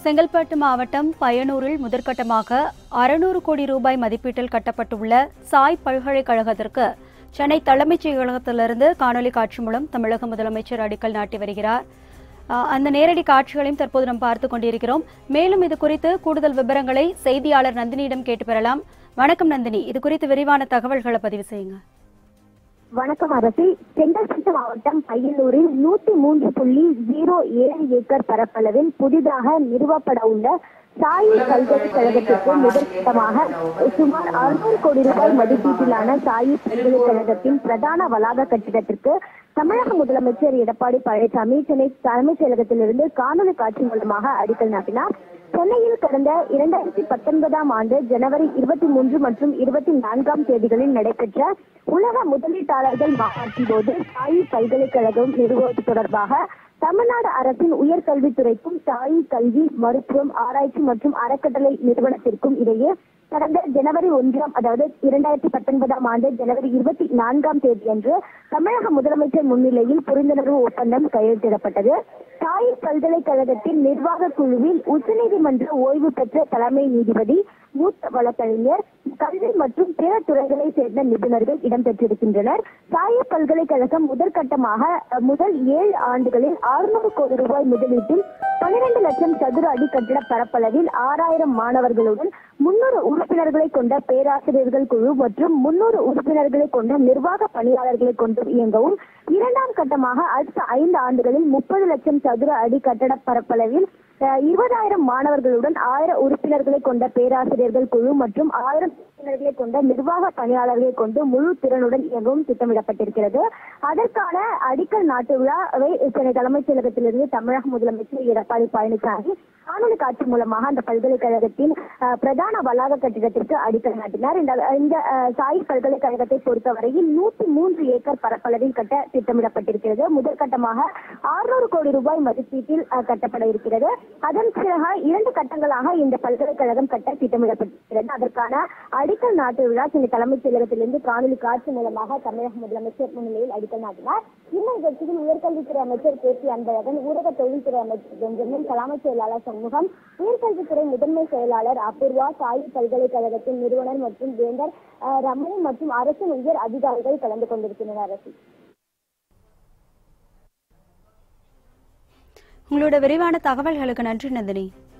செங்கல்பட்டு மாவட்டம் பயனூரில் முதற்கட்டமாக அறுநூறு கோடி ரூபாய் மதிப்பீட்டில் கட்டப்பட்டுள்ள சாய் பல்கலைக்கழகத்திற்கு சென்னை தலைமைச் செயலகத்திலிருந்து காணொலி காட்சி மூலம் தமிழக முதலமைச்சர் அடிக்கல் நாட்டி வருகிறார் அஹ், அந்த நேரடி காட்சிகளையும் தற்போது நாம் பார்த்துக் கொண்டிருக்கிறோம் மேலும் இது குறித்து கூடுதல் விவரங்களை செய்தியாளர் நந்தினியிடம் கேட்டு பெறலாம் வணக்கம் நந்தினி இது குறித்து விரிவான தகவல்களை பதிவு செய்யுங்க வணக்கம் அரசு செங்கல்பட்டு மாவட்டம் பையனூரில் நூத்தி மூன்று புள்ளி ஜீரோ ஏழு ஏக்கர் பரப்பளவில் புதிதாக நிறுவப்பட உள்ள சாயி பல்கலைக்கழகத்திற்கு முதற்கட்டமாக சுமார் அறுநூறு கோடி ரூபாய் மதிப்பீட்டிலான சாயி பல்கலைக்கழகத்தின் பிரதான வளாக கட்டிடத்திற்கு தமிழக முதலமைச்சர் எடப்பாடி பழனிசாமி சென்னை தலைமைச் செயலகத்திலிருந்து காணொலி காட்சி மூலமாக அடிக்கல் நாட்டினார் சென்னையில் கடந்த இரண்டாயிரத்தி பத்தொன்பதாம் ஆண்டு ஜனவரி இருபத்தி மூன்று மற்றும் இருபத்தி நான்காம் தேதிகளில் நடைபெற்ற உலக முதலீட்டாளர்கள் மாநாட்டின் போது சாயி பல்கலைக்கழகம் நிறுவுவது தொடர்பாக தமிழ்நாடு அரசின் உயர்கல்வித்துறைக்கும் சாயி கல்வி மருத்துவம் ஆராய்ச்சி மற்றும் அறக்கட்டளை நிறுவனத்திற்கும் இடையே கடந்த ஜனவரி ஒன்றாம் அதாவது இரண்டாயிரத்தி பத்தொன்பதாம் ஆண்டு ஜனவரி இருபத்தி நான்காம் தேதியன்று தமிழக முதலமைச்சர் முன்னிலையில் புரிந்துணர்வு ஒப்பந்தம் கையெழுத்திடப்பட்டது தாய் பல்கலைக்கழகத்தின் நிர்வாக குழுவில் உச்சநீதிமன்ற ஓய்வு பெற்ற தலைமை நீதிபதி மூத்த வழக்கறிஞர் கல்வி மற்றும் பிற துறைகளை சேர்ந்த நிபுணர்கள் இடம்பெற்றிருக்கின்றனர் சாய பல்கலைக்கழகம் முதற்கட்டமாக அஹ், முதல் ஏழு ஆண்டுகளில் அறுநூறு கோடி ரூபாய் முதலீட்டில் பன்னிரண்டு லட்சம் சதுர அடி கட்டிட பரப்பளவில் ஆறாயிரம் மாணவர்களுடன் முன்னூறு உறுப்பினர்களை கொண்ட பேராசிரியர்கள் குழு மற்றும் முன்னூறு உறுப்பினர்களை கொண்ட நிர்வாக பணியாளர்களை கொண்டு இயங்கவும் இரண்டாம் கட்டமாக அடுத்த ஐந்து ஆண்டுகளில் முப்பது லட்சம் சதுர அடி கட்டட பரப்பளவில் அஹ், இருபதாயிரம் மாணவர்களுடன் ஆயிரம் உறுப்பினர்களை கொண்ட பேராசிரியர்கள் குழு மற்றும் ஆயிரம் உறுப்பினர்களை கொண்ட நிர்வாக பணியாளர்களை கொண்டு முழு திறனுடன் இயங்கவும் திட்டமிடப்பட்டிருக்கிறது அதற்கான அடிக்கல் நாட்டு விழாவை சென்னை தலைமைச் செயலகத்திலிருந்து தமிழக முதலமைச்சர் எடப்பாடி பழனிசாமி காணொலி காட்சி மூலமாக அந்த பல்கலைக்கழகத்தின் அஹ், பிரதான வளாக கட்டிடத்திற்கு அடிக்கல் நாட்டினார் இந்த இந்த அஹ், சாய் பல்கலைக்கழகத்தை பொறுத்தவரையில் நூத்தி மூன்று ஏக்கர் பரப்பளவில் கட்ட திட்டமிடப்பட்டிருக்கிறது முதற்கட்டமாக அறுநூறு கோடி ரூபாய் மதிப்பீட்டில் அஹ், கட்டப்பட இருக்கிறது அதன் பிறகு இரண்டு கட்டங்களாக இந்த பல்கலைக்கழகம் கட்ட திட்டமிடப்பட்டிருக்கிறது அதற்கான அடிக்கல் நாட்டு விழா சென்னை தலைமைச் செயலகத்திலிருந்து காணொலி காட்சி மூலமாக தமிழக முதலமைச்சர் முன்னிலையில் அடிக்கல் நாட்டினார் இந்த நிகழ்ச்சியில் உயர்கல்வித்துறை அமைச்சர் கே பி அன்பழகன் ஊரக தொழில்துறை அமைச்சர் பெஞ்சமின் தலைமை செயலாளர் சண்முகம் உயர்கல்வித்துறை முதன்மை செயலாளர் அபூர்வா சாயி பல்கலைக்கழகத்தின் நிறுவனர் மற்றும் வேந்தர் அஹ், ரமணி மற்றும் அரசின் உயர் அதிகாரிகள் கலந்து கொண்டிருக்கின்றனர் அரசு உங்களோட விரிவான தகவல்களுக்கு நன்றி நந்தினி